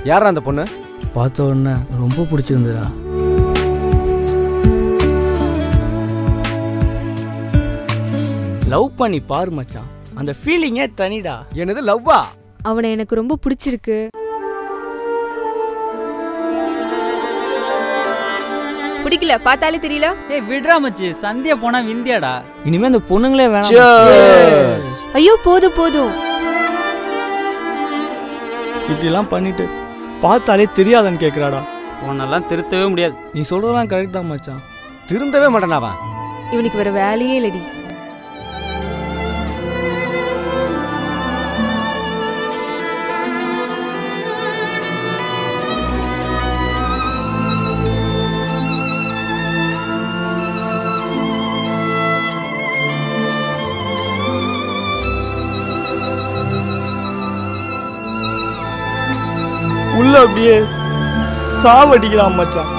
யாரா அந்த பொண்ணு பார்த்த உடனே ரொம்ப பிடிச்சிருந்ததா லவ் பண்ணி பாரு மச்சான் அந்த ஃபீலிங்கே தனிடா என்னது லவ்வா அவனை எனக்கு ரொம்ப பிடிச்சிருக்கு பிடிக்கல பார்த்தாலே தெரியல ஏய் விடுறா மச்சி சந்தியா போனா விந்தியாடா இனிமே அந்த பொண்ணுங்களே வேணாம் Cheers. ஐயோ போதும் போதும் இப்படிலாம் பண்ணிட்டு பார்த்தாலே தெரியாதான்னு கேட்குறாடா உன்னெல்லாம் திருத்தவே முடியாது நீ சொல்றதெல்லாம் கரெக்ட் தான் மச்சான் திருந்தவே மாட்டானா அவன் இவனுக்கு வேற வேலையே இல்லடி உள்ள அப்படியே சாவடிக்கிறான் மச்சான்